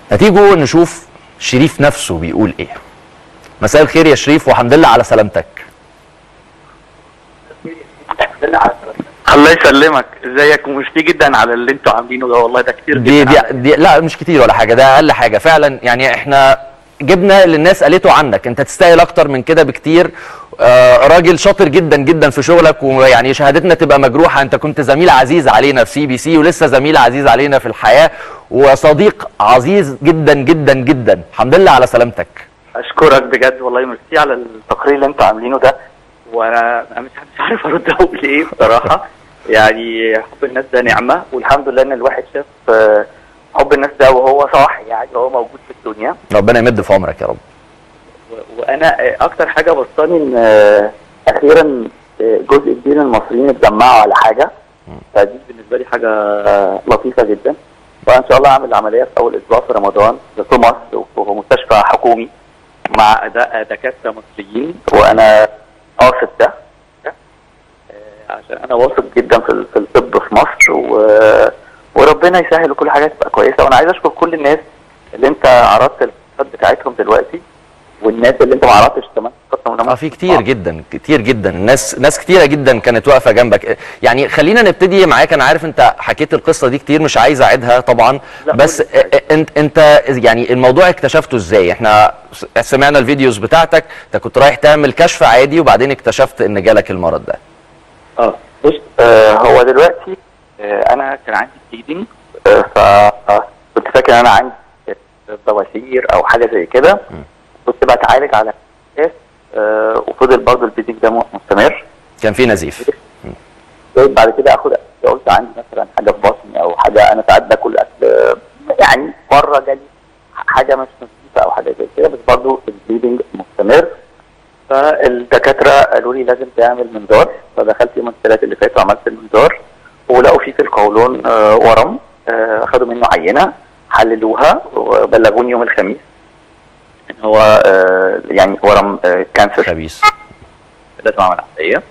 هتيجوا نشوف شريف نفسه بيقول ايه مساء الخير يا شريف والحمد لله على سلامتك الله يسلمك ازيك ومشتي جدا على اللي انتوا عاملينه ده والله ده كتير دي, جدا دي, دي لا مش كتير ولا حاجه ده اقل حاجه فعلا يعني احنا جبنا اللي الناس قالته عنك انت تستاهل اكتر من كده بكتير آه راجل شاطر جدا جدا في شغلك ويعني شهادتنا تبقى مجروحه انت كنت زميل عزيز علينا في سي بي سي ولسه زميل عزيز علينا في الحياه وصديق عزيز جدا جدا جدا الحمد لله على سلامتك اشكرك بجد والله ميرسي على التقرير اللي انتوا عاملينه ده وانا أنا مش مش عارف ارد اقول ايه بصراحه يعني حب الناس ده نعمه والحمد لله ان الواحد شاف آه، حب الناس ده وهو صاحي يعني وهو موجود في الدنيا ربنا يمد في عمرك يا رب و- وانا آه، اكتر حاجه بسطاني ان آه، اخيرا آه، جزء كبير من المصريين اتجمعوا على حاجه فدي بالنسبه لي حاجه آه، لطيفه جدا وان شاء الله اعمل عمليه في اول اسبوع في رمضان في مصر وفي مستشفى حكومي مع أداء دكاتره مصريين وانا قاصد ده آه، عشان انا واثق جدا في ال- في الطب في مصر و... وربنا يسهل وكل حاجه تبقى كويسه وانا عايز اشكر كل الناس اللي انت عرضت القصص بتاعتهم دلوقتي والناس اللي انت ما عرضتش كمان قصتهم اه في كتير جدا كتير جدا الناس ناس كتيره جدا كانت واقفه جنبك يعني خلينا نبتدي معاك انا عارف انت حكيت القصه دي كتير مش عايز اعيدها طبعا لا، بس قول لي. انت انت يعني الموضوع اكتشفته ازاي احنا سمعنا الفيديوز بتاعتك انت كنت رايح تعمل كشف عادي وبعدين اكتشفت ان جالك المرض ده اه بص آه هو دلوقتي آه انا كان عندي بليدنج آه فكنت فاكر ان انا عندي آه، بواسير او حاجه زي كده كنت بتعالج على اساس آه وفضل برضه البليدنج ده م- مستمر كان في نزيف بقيت بعد كده اخد أكل. قلت عندي مثلا حاجه في بطني او حاجه انا ساعات باكل اكل آه، يعني مره جالي حاجه مش نظيفه او حاجه زي كده بس برضه البليدنج مستمر فالدكاتره قالوا لي لازم تعمل منظار فدخلت يوم الثلاث اللي فات وعملت المنظار ولقوا فيه في القولون آه، ورم آه، اخدوا منه عينه حللوها وبلغوني يوم الخميس ان هو آه، يعني ورم آه، كانسر خبيث لازم اعمل عمليه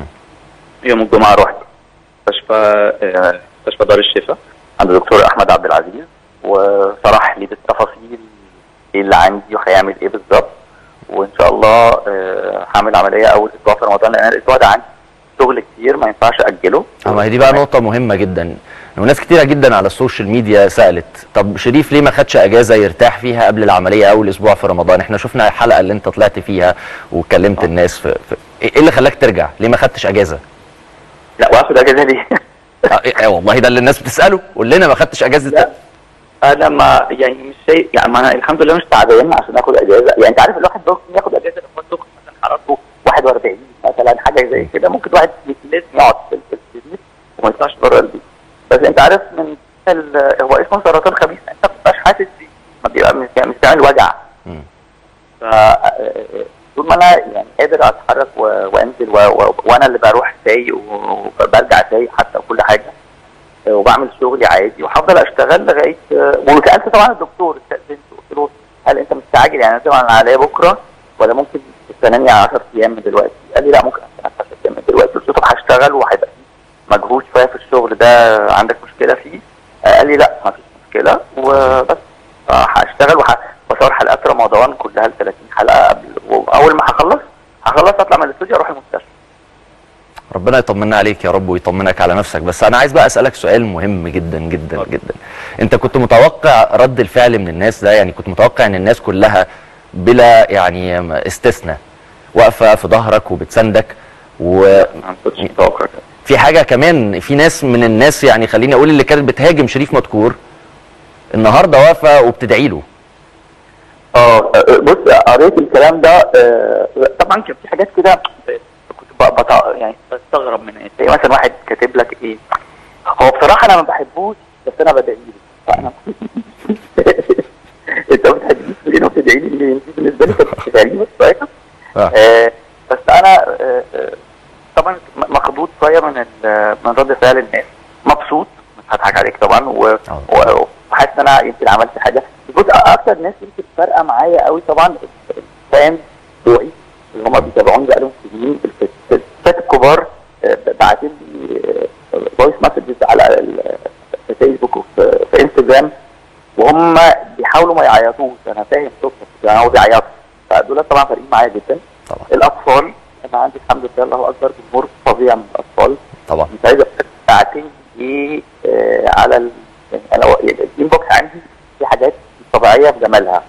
يوم الجمعه رحت مستشفى آه، مستشفى دار الشفاء عند الدكتور احمد عبد العزيز وشرح لي بالتفاصيل ايه اللي عندي وهيعمل ايه بالظبط وان شاء الله آه، هعمل عمليه اول اسبوع في رمضان لان أنا الاسبوع ده عندي شغل كتير ما ينفعش اجله اه ما هي دي بقى نقطة مهمة جدا وناس كتيرة جدا على السوشيال ميديا سألت طب شريف ليه ما خدش اجازة يرتاح فيها قبل العملية اول اسبوع في رمضان احنا شفنا الحلقة اللي انت طلعت فيها وكلمت الناس في, في ايه اللي خلاك ترجع ليه ما خدتش اجازة لا واخد اجازه ليه اه إيه والله ده اللي الناس بتسأله قول لنا ما خدتش اجازة لا انا ما يعني مش شيء يعني ما أنا الحمد لله مش تعبان عشان اخد اجازه يعني انت عارف الواحد ممكن ياخد اجازه لما هو سخن مثلا حرارته 41 مثلا حاجه زي كده ممكن الواحد لازم يقعد في في البيت وما يطلعش بره البيت بس انت عارف من ال- هو اسمه سرطان خبيث انت ما بتبقاش حاسس بيه ما بيبقى مش مش بيعمل وجع مم. ف طول ما انا يعني قادر اتحرك و- وانزل و... و... وانا اللي بروح سايق وبرجع سايق حتى وكل حاجه وبعمل شغلي عادي وهفضل اشتغل لغايه وسالت طبعا الدكتور استاذنت قلت له هل انت مستعجل يعني انا طبعا عليا بكره ولا ممكن تستناني 10 ايام من دلوقتي؟ قال لي لا ممكن استناك 10 ايام من دلوقتي قلت له طب هشتغل وهيبقى في مجهود شويه في الشغل ده عندك مشكله فيه؟ قال لي لا ما فيش مشكله وبس هشتغل وه- وصور حلقات رمضان كلها ال 30 حلقه قبل واول ما هخلص هخلص اطلع من الاستوديو اروح المستشفى ربنا يطمنا عليك يا رب ويطمنك على نفسك بس انا عايز بقى اسالك سؤال مهم جدا جدا جدا انت كنت متوقع رد الفعل من الناس ده يعني كنت متوقع ان الناس كلها بلا يعني استثناء واقفه في ظهرك وبتساندك وفي ما كنتش متوقع كده حاجه كمان في ناس من الناس يعني خليني اقول اللي كانت بتهاجم شريف مدكور النهارده واقفه وبتدعي له اه بص قريت الكلام ده آه، طبعا كان في حاجات كده كنت ب- بط- يعني بستغرب منها تلاقي مثلا واحد كاتب لك ايه هو بصراحه انا ما بحبوش بس انا بدعي له فانا انت ما بتحبنيش ليه وبتدعي لي ليه؟ دي بالنسبه لي كانت غريبه شويه آه. آه، بس انا آه، آه، طبعا م- مخضوض شويه من ال- من رد فعل الناس مبسوط مش هضحك عليك طبعا و- آه. و- وحاسس ان انا يمكن عملت حاجه بص اكتر ناس يمكن فارقه معايا قوي طبعا الفان بتوعي اللي هم بيتابعوني بقالهم سنين الستات الكبار آه، بعتين لي فويس مسجز على ال- في فيسبوك وفي في انستجرام وهم بيحاولوا ما يعيطوش انا فاهم صوتهم يعني هو بيعيطوا فدول طبعا فارقين معايا جدا طبعا الاطفال انا عندي الحمد لله الله اكبر جمهور فظيع من الاطفال طبعا مش عايز أقول لك ساعتين ايه آه على ال... يعني انا و- الانبوكس عندي في حاجات مش طبيعيه في جمالها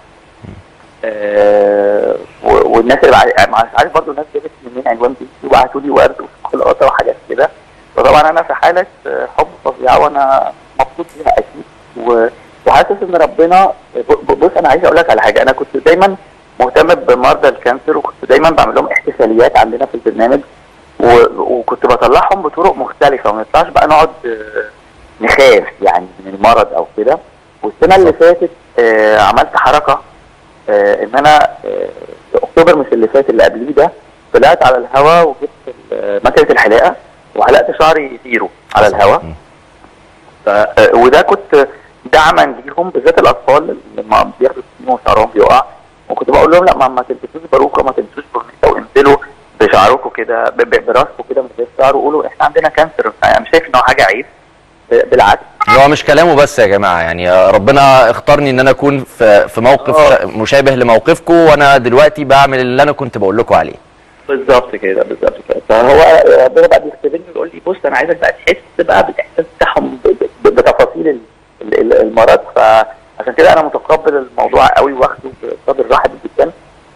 آه و- والناس اللي بعد- مع- عارف برضه الناس جابت منين عنوان بيتي وبعتوا لي ورد وشوكولاته وحاجات كده فطبعا انا في حاله آه، حب فظيعه وانا مبسوط بيها اكيد و- وحاسس ان ربنا ب- ب- بص انا عايز اقول لك على حاجه انا كنت دايما مهتم بمرضى الكانسر وكنت دايما بعمل لهم احتفاليات عندنا في البرنامج و- وكنت بطلعهم بطرق مختلفه ما نطلعش بقى نقعد آه، نخاف يعني من المرض او كده والسنه اللي فاتت آه، عملت حركه آه، ان انا آه، في اكتوبر مش اللي فات اللي قبليه ده طلعت على الهواء وجبت ال- مكنه الحلاقه وحلقت شعري زيرو على الهواء مم. ف... آه، وده كنت دعما ليهم بالذات الاطفال لما بياخدوا سنين وشعرهم بيقع وكنت بقول لهم لا ما, ما تلبسوش باروكه ما تلبسوش برنيطه وانزلوا بشعركم كده ب- ب- براسكم كده من غير شعر وقولوا احنا عندنا كانسر انا مش شايف ان هو حاجه عيب ب- بالعكس هو مش كلامه بس يا جماعه يعني ربنا اختارني ان انا اكون في في موقف آه. مشابه لموقفكم وانا دلوقتي بعمل اللي انا كنت بقول لكم عليه بالظبط كده بالظبط كده فهو ربنا بقى بيختبرني ويقول لي بص انا عايزك بقى تحس بقى بالاحساس بتاعهم ب- ب- بتفاصيل ال- ال- ال- المرض فعشان كده انا متقبل الموضوع قوي واخده بصدر رحب جدا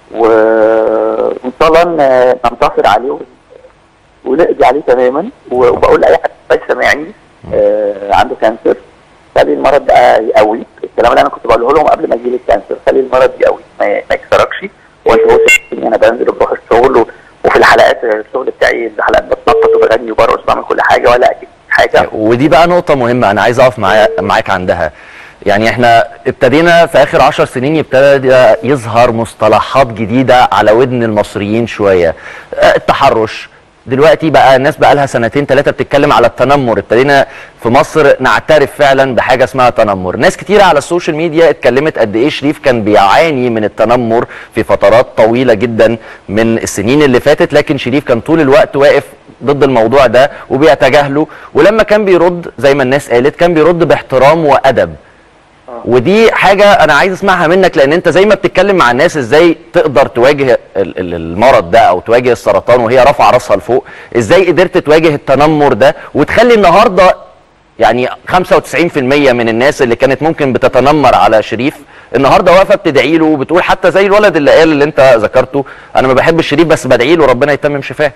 و- وان شاء الله ن- ننتصر عليه ون- ونقضي عليه تماما و- وبقول لاي حد طيب سامعني آه، عنده كانسر خلي المرض بقى يقوي الكلام اللي انا كنت بقوله لهم قبل ما يجي لي الكانسر خلي المرض يقوي ما ما يكسركش وانت هو شايفني انا بنزل وبروح الشغل و- وفي الحلقات الشغل بتاعي الحلقات بتنطط وبغني وبرقص وبعمل كل حاجه ولا اكيد حاجه ودي بقى نقطة مهمة أنا عايز أقف معا- معاك عندها يعني احنا ابتدينا في آخر عشر سنين يبتدى يظهر مصطلحات جديدة على ودن المصريين شوية آه، التحرش دلوقتي بقى الناس بقى لها سنتين ثلاثة بتتكلم على التنمر ابتدينا في مصر نعترف فعلا بحاجة اسمها تنمر ناس كتيرة على السوشيال ميديا اتكلمت قد ايه شريف كان بيعاني من التنمر في فترات طويلة جدا من السنين اللي فاتت لكن شريف كان طول الوقت واقف ضد الموضوع ده وبيتجاهله ولما كان بيرد زي ما الناس قالت كان بيرد باحترام وادب ودي حاجة أنا عايز أسمعها منك لأن أنت زي ما بتتكلم مع الناس إزاي تقدر تواجه ال- ال- المرض ده أو تواجه السرطان وهي رافعة راسها لفوق، إزاي قدرت تواجه التنمر ده وتخلي النهاردة يعني 95% من الناس اللي كانت ممكن بتتنمر على شريف النهارده واقفه بتدعي له وبتقول حتى زي الولد اللي قال اللي انت ذكرته انا ما بحبش شريف بس بدعي له ربنا يتمم شفاه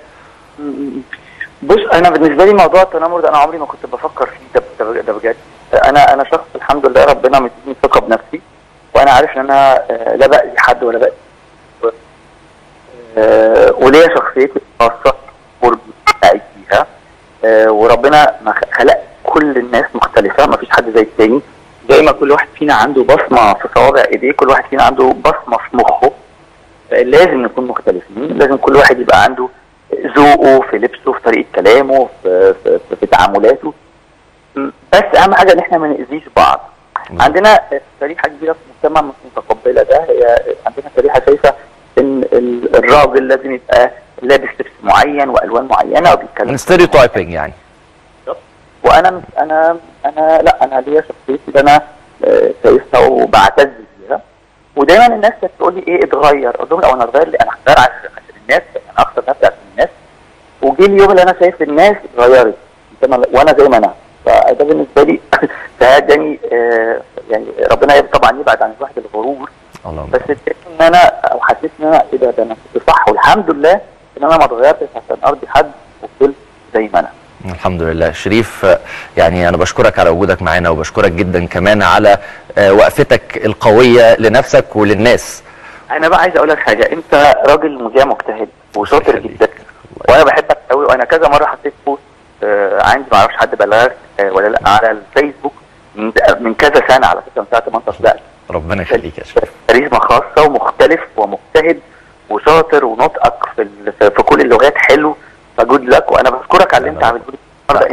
بص انا بالنسبه لي موضوع التنمر ده انا عمري ما كنت بفكر فيه ده ده, ده بجد انا انا شخص الحمد لله ربنا مديني ثقه بنفسي وانا عارف ان انا آه، لا باذي حد ولا باذي آه، وليا شخصيتي الخاصه برج سعيد فيها آه، وربنا ما خ- خلق كل الناس مختلفه ما فيش حد زي التاني زي ما كل واحد فينا عنده بصمه في صوابع ايديه كل واحد فينا عنده بصمه في مخه لازم نكون مختلفين لازم كل واحد يبقى عنده ذوقه في لبسه في طريقه كلامه في, في, في, في تعاملاته م، بس اهم حاجه ان احنا ما ناذيش بعض مم. عندنا شريحه كبيره في المجتمع مش متقبله ده هي عندنا شريحه شايفه ان ال- الراجل لازم يبقى لابس لبس معين والوان معينه وبيتكلم ستيريوتايبنج يعني وانا مش انا انا لا انا ليا شخصيتي اللي انا آه، شايفها وبعتز بيها ودايما الناس كانت تقول لي ايه اتغير اقول لهم لو انا اتغير لي انا هتغير عشان عشان الناس انا اكتر نفسي عشان الناس وجي اليوم اللي انا شايف الناس اتغيرت زي ما- وانا زي ما انا فده بالنسبه لي فاداني آه، يعني ربنا يب- طبعا يبعد عن الواحد الغرور اللهم بس اداني ان انا او حسيت ان انا ايه ده ده انا كنت صح والحمد لله ان انا ما اتغيرتش عشان ارضي حد وفضلت زي ما انا الحمد لله شريف آه، يعني انا بشكرك على وجودك معانا وبشكرك جدا كمان على آه، وقفتك القويه لنفسك وللناس انا بقى عايز اقول لك حاجه انت راجل مذيع مجتهد وشاطر يخليك. جدا وانا بحبك قوي وانا كذا مره حطيت بوست آه عندي ما اعرفش حد بلغك آه ولا لا على الفيسبوك من, من كذا سنه على فكره من ساعه ما انت طلعت ربنا يخليك يا شريف كاريزما خاصه ومختلف ومجتهد وشاطر ونطقك في ال- في في كل اللغات حلو فجود لك وانا بشكرك على اللي انت لا، عملته لي النهارده لا،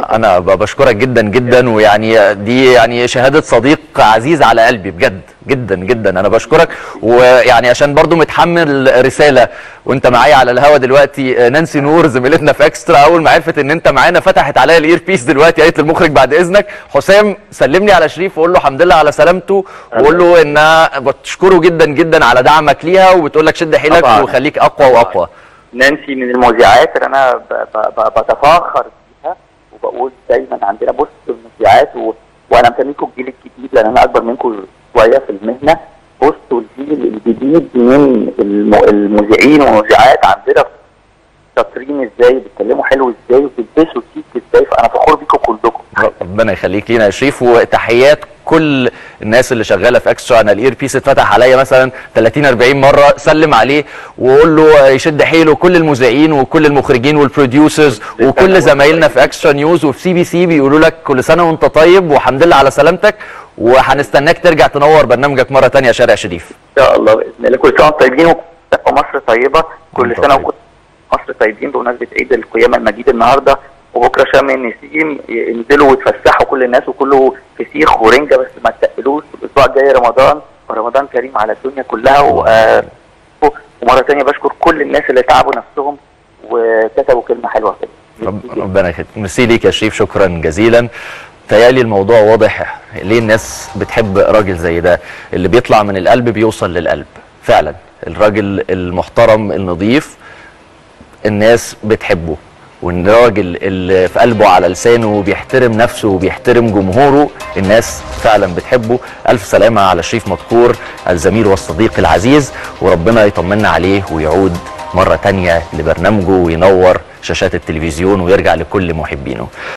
انا ب- بشكرك جدا جدا ويعني دي يعني شهاده صديق عزيز على قلبي بجد جدا جدا انا بشكرك ويعني عشان برضو متحمل رساله وانت معايا على الهوا دلوقتي آه، نانسي نور زميلتنا في اكسترا اول ما عرفت ان انت معانا فتحت عليا الاير بيس دلوقتي قالت للمخرج بعد اذنك حسام سلمني على شريف وقول له الحمد لله على سلامته وقول له انها بتشكره جدا جدا على دعمك ليها وبتقول لك شد حيلك طبعاً. وخليك اقوى واقوى نانسي من المذيعات اللي انا ب- ب- ب- بتفاخر بيها وبقول دايما عندنا بص المذيعات و... وانا مسميكم الجيل الجديد لان انا اكبر منكم شويه في المهنه بصوا الجيل الجديد من الم... المذيعين والمذيعات عندنا شاطرين ازاي بيتكلموا حلو ازاي وبيلبسوا شيك ازاي فانا فخور بيكم كلكم ربنا يخليك لينا يا شريف وتحيات كل الناس اللي شغاله في اكسترا انا الاير بيس اتفتح عليا مثلا 30 40 مره سلم عليه وقول له يشد حيله كل المذيعين وكل المخرجين والبروديوسرز وكل زمايلنا في اكسترا نيوز وفي سي بي سي بيقولوا لك كل سنه وانت طيب والحمد لله على سلامتك وهنستناك ترجع تنور برنامجك مره تانية يا شارع شريف ان شاء الله باذن الله كل سنه وانتم طيبين ومصر طيبه كل وانتم سنه طيب. وكل مصر طيبين بمناسبه عيد القيامه المجيد النهارده وبكره شم النسيم ينزلوا ويتفسحوا كل الناس وكله فسيخ ورنجه بس ما تقلوش الاسبوع الجاي رمضان ورمضان كريم على الدنيا كلها و... آه، ومره ثانيه بشكر كل الناس اللي تعبوا نفسهم وكتبوا كلمه حلوه كده رب ربنا يخليك ميرسي ليك يا شريف شكرا جزيلا تهيألي الموضوع واضح ليه الناس بتحب راجل زي ده اللي بيطلع من القلب بيوصل للقلب فعلا الراجل المحترم النظيف الناس بتحبه والراجل اللي في قلبه على لسانه وبيحترم نفسه وبيحترم جمهوره الناس فعلا بتحبه ألف سلامة على شريف مذكور الزميل والصديق العزيز وربنا يطمنا عليه ويعود مرة تانية لبرنامجه وينور شاشات التلفزيون ويرجع لكل محبينه